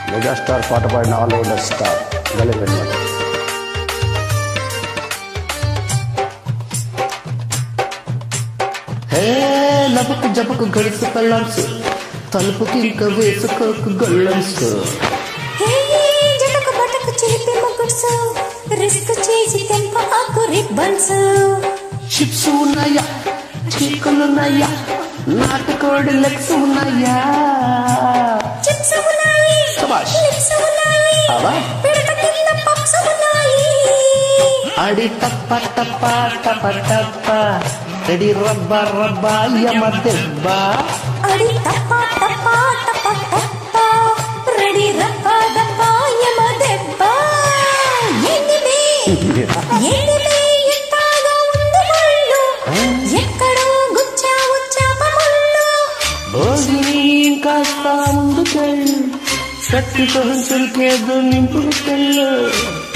Megastar పాట పాడిన allrounder star గలెపెన్నమాట హే లబకు జబకు గడుసు పెళ్ళాల్సు తలుపుకి ఇంకా వేసుకోకు గొల్లన్సు హే జటకు బటకు చిలిపి ముగ్గుడ్సు రిస్క్ చేసి తెంప ఆకు రిబ్బన్స్ చిప్స్ ఉన్నాయా చీకులున్నాయా నాటుకోడి లెగ్స్ ఉన్నాయా చిప్స్ ఉన్నాయి శభాష్. లిప్స్ ఉన్నాయి అవా పిడత కింద పప్స్ ఉన్నాయి అడి టప్ప టప్ప టప టప్ప రెడీ రబ్బ రబ్బ యమ దెబ్బ అడి టప్ప టప్ప టప్ప టప్ప రెడీ రప్ప దప్ప యమ దెబ్బ ఏంటిది ఏంటిది ఎట్టాగా ఉంది ముళ్ళు ఎక్కడో గుచ్చావు చాప ముళ్ళు భోగిని కాస్త ముందుకెళ్ళు కట్టి కొహంచులకేదో నింపుకెళ్ళు